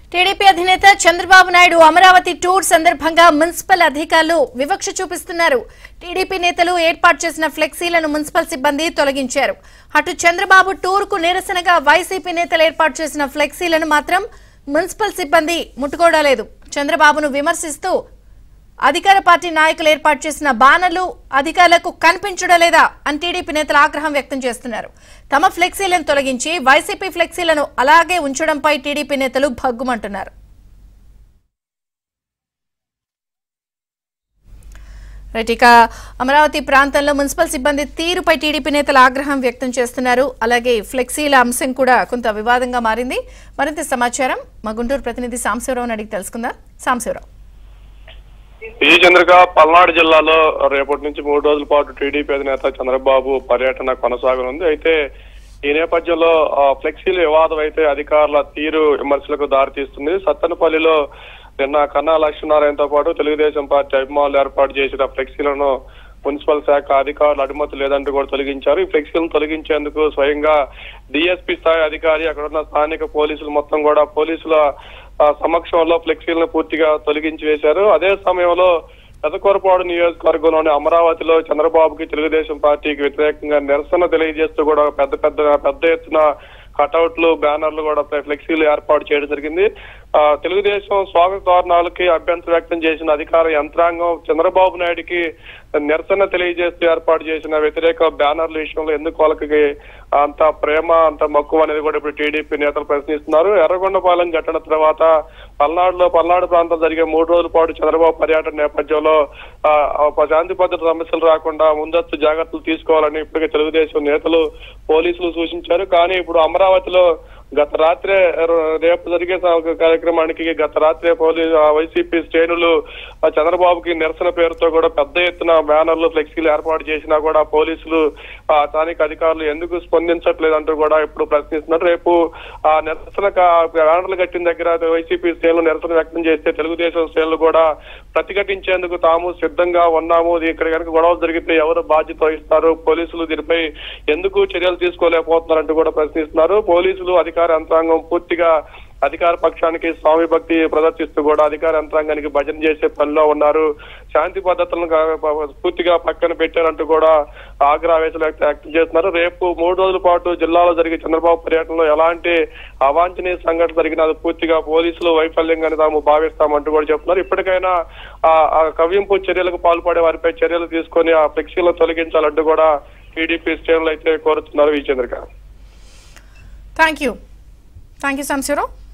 TDP అధినేత Chandrababu Naidu Amaravati tour సందర్భంగా municipal అధికారులు వివక్ష చూపిస్తున్నారు టీడీపీ నేతలు ఏర్పాటు చేసిన ఫ్లెక్సీలను మున్సిపల్ సిబ్బంది తొలగించారు అటు చంద్రబాబు టూర్ కు నిరసనగా వైసీపీ నేతలు ఏర్పాటు చేసిన ఫ్లెక్సీలను మాత్రం మున్సిపల్ సిబ్బంది ముట్టుకోవడలేదు చంద్రబాబును విమర్శిస్తూ అధికార పార్టీ నాయకులు ఏర్పాటు చేసిన బానర్లు అధికారులకు కనిపించడం లేదా అని టీడీపీ నేతలు ఆగ్రహం వ్యక్తం చేస్తున్నారు తమ ఫ్లెక్సీలను తొలగించి వైసీపీ ఫ్లెక్సీలను అలాగే ఉంచడంపై టీడీపీ నేతలు భగ్గుమంటున్నారు రైట్ ఇక అమరావతి ప్రాంతంలో మున్సిపల్ సిబ్బంది తీరుపై టీడీపీ నేతలు ఆగ్రహం వ్యక్తం చేస్తున్నారు అలాగే ఫ్లెక్సీల అంశం కూడా కొంత వివాదంగా మారింది మరింత సమాచారం మా గుంటూరు ప్రతినిధి సాంశివరావుని అడిగి తెలుసుకుందాం సాంశివరావు ఈ చంద్రిక పల్నాడు జిల్లాలో రేపటి నుంచి మూడు రోజుల పాటు టీడీపీ అధినేత చంద్రబాబు పర్యటన కొనసాగనుంది అయితే ఈ నేపథ్యంలో ఆ, ఫ్లెక్సీల వివాదం అయితే అధికారుల తీరు విమర్శలకు దారితీస్తుంది సత్తెనపల్లిలో నిన్న కన్నా లక్ష్మీనారాయణతో పాటు తెలుగుదేశం పార్టీ అభిమానులు ఏర్పాటు చేసిన ఫ్లెక్సీలను మున్సిపల్ శాఖ అధికారులు అనుమతి లేదంటూ కూడా తొలగించారు ఈ ఫ్లెక్సీలను తొలగించేందుకు స్వయంగా డిఎస్పీ స్థాయి అధికారి అక్కడ ఉన్న స్థానిక పోలీసులు మొత్తం కూడా పోలీసుల ఆ, సమక్షంలో ఫ్లెక్సీలను పూర్తిగా తొలగించి వేశారు అదే సమయంలో పెదకూరపాడు నియోజకవర్గంలోని అమరావతిలో చంద్రబాబుకి తెలుగుదేశం పార్టీకి వ్యతిరేకంగా నిరసన తెలియజేస్తూ కూడా పెద్ద పెద్ద పెద్ద ఎత్తున కటౌట్లు బ్యానర్లు కూడా ఫ్లెక్సీలు ఏర్పాటు చేయడం జరిగింది ఆ, తెలుగుదేశం స్వాగత తోరణాలకి అభ్యంతరం వ్యక్తం చేసిన అధికార యంత్రాంగం చంద్రబాబు నాయుడికి నిరసన తెలియజేస్తూ ఏర్పాటు చేసిన వ్యతిరేక బ్యానర్ల విషయంలో ఎందుకు వాళ్ళకి అంత ప్రేమ అంత మక్కువ అనేది కూడా ఇప్పుడు టీడీపీ నేతలు ప్రశ్నిస్తున్నారు ఎర్రగొండపాలెం ఘటన తర్వాత పల్నాడులో పల్నాడు ప్రాంతం జరిగే మూడు రోజుల పాటు చంద్రబాబు పర్యటన నేపథ్యంలో ఆ, ఆ శాంతి భద్రత సమస్యలు రాకుండా ముందస్తు జాగ్రత్తలు తీసుకోవాలని ఇప్పటికే తెలుగుదేశం నేతలు పోలీసులు సూచించారు కానీ ఇప్పుడు అమరావతిలో గత రాత్రే ర- రేపు జరిగే స- కార్యక్రమానికి గత రాత్రే పోలీసు ఆ వైసీపీ శ్రేణులు ఆ చంద్రబాబుకి నిరసన పేరుతో కూడా పెద్ద ఎత్తున బ్యానర్లు ఫ్లెక్సీలు ఏర్పాటు చేసినా కూడా పోలీసులు ఆ స్థానిక అధికారులు ఎందుకు స్పందించట్లేదంటూ కూడా ఇప్పుడు ప్రశ్నిస్తున్నారు రేపు ఆ నిరసన క- బ్యానర్లు కట్టిన దగ్గర వైసీపీ శ్రేణులు నిరసన వ్యక్తం చేస్తే తెలుగుదేశం శ్రేణులు కూడా ప్రతిఘటించేందుకు తాము సిద్ధంగా ఉన్నాము ఇది ఇక్కడ కనుక గొడవలు జరిగితే ఎవరు బాధ్యత వహిస్తారు పోలీసులు దీనిపై ఎందుకు చర్యలు తీసుకోలేకపోతున్నారంటూ కూడా ప్రశ్నిస్తున్నారు పోలీసులు అధికార యంత్రాంగం పూర్తిగా అధికార పక్షానికి స్వామి భక్తి ప్రదర్శిస్తూ కూడా అధికార యంత్రాంగానికి భజన చేసే పనిలో ఉన్నారు శాంతి పద్ధతులను గా- పూర్తిగా పక్కన పెట్టారంటూ కూడా ఆగ్రహవేశాలు వ్యక్త- వ్యక్తం చేస్తున్నారు రేపు మూడు రోజుల పాటు జిల్లాలో జరిగే చంద్రబాబు పర్యటనలో ఎలాంటి అవాంఛనీయ సంఘటన జరిగినా అది పూర్తిగా పోలీసులు వైఫల్యంగానే తాము భావిస్తామంటూ కూడా చెప్తున్నారు ఇప్పటికైనా ఆ ఆ కవ్వింపు చర్యలకు పాల్పడే వారిపై చర్యలు తీసుకొని ఆ ఫ్లెక్సీలను తొలగించాలంటూ కూడా టీడీపీ శ్రేణులు అయితే కోరుతున్నారు Vijendra garu thank you thank you Samsivarao